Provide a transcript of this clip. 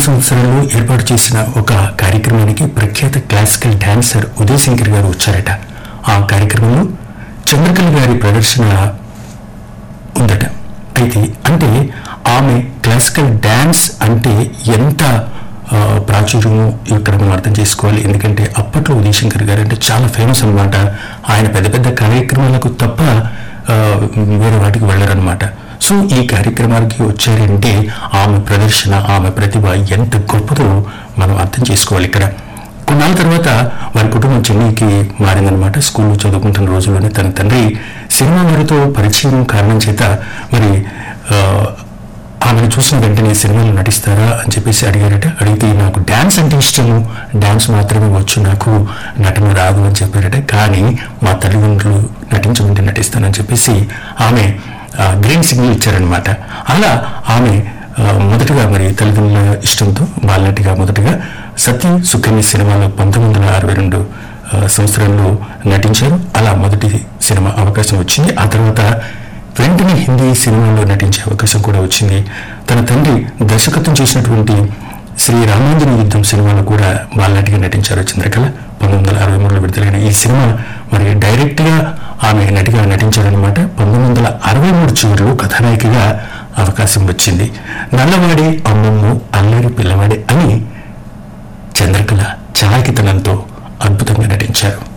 సంవత్సరంలో ఏర్పాటు చేసిన ఒక కార్యక్రమానికి ప్రఖ్యాత క్లాసికల్ డాన్సర్ ఉదయ్ శంకర్ గారు వచ్చారట ఆ కార్యక్రమంలో చంద్రకళ గారి ప్రదర్శన ఉందట అయితే అంటే ఆమె క్లాసికల్ డ్యాన్స్ అంటే ఎంత ఆ, ప్రాచుర్యమో ఇక్కడ మనం అర్థం చేసుకోవాలి ఎందుకంటే అప్పట్లో ఉదయ్ శంకర్ గారు అంటే చాలా ఫేమస్ అన్నమాట ఆయన పెద్ద పెద్ద కార్యక్రమాలకు తప్ప ఆ, వేరే వాటికి వెళ్ళరనమాట సో ఈ కార్యక్రమానికి వచ్చారంటే ఆమె ప్రదర్శన ఆమె ప్రతిభ ఎంత గొప్పదో మనం అర్థం చేసుకోవాలి ఇక్కడ కొన్నాళ్ళ తర్వాత వారి కుటుంబం చెన్నైకి మారిందనమాట స్కూల్లో చదువుకుంటున్న రోజుల్లోనే తన తండ్రి సినిమా వారితో పరిచయం కారణం చేత మరి ఆ, ఆమెను చూసిన వెంటనే సినిమాలో నటిస్తారా అని చెప్పేసి అడిగారట అడిగితే నాకు డ్యాన్స్ అంటే ఇష్టము డ్యాన్స్ మాత్రమే వచ్చు నాకు నటన రాదు అని చెప్పారట కానీ మా తల్లిదండ్రులు నటించమంటే నటిస్తానని చెప్పేసి ఆమె ఆ, గ్రీన్ సిగ్నల్ ఇచ్చారనమాట అలా ఆమె ఆ, మొదటగా మరి తల్లిదండ్రుల ఇష్టంతో బాలనటిగా మొదటగా సత్యం సుకన్య సినిమాలో పంతొమ్మిది వందల అరవై రెండు ఆ, సంవత్సరంలో నటించారు అలా మొదటి సినిమా అవకాశం వచ్చింది ఆ తర్వాత వెంటనే హిందీ సినిమాలో నటించే అవకాశం కూడా వచ్చింది తన తండ్రి దర్శకత్వం చేసినటువంటి శ్రీ రామాంజన యుద్ధం సినిమాలో కూడా బాలనటిగా నటించారు చంద్రకళ పంతొమ్మిది వందల అరవై మూడులో విడుదలైన ఈ సినిమా మరి డైరెక్ట్ గా ఆమె నటిగా నటించారనమాట పంతొమ్మిది వందల అరవై మూడు చివరిలో కథానాయికగా అవకాశం వచ్చింది నల్లవాడి అమ్మమ్మ అల్లరి పిల్లవాడి అని చంద్రకళ చాకితనంతో అద్భుతంగా నటించారు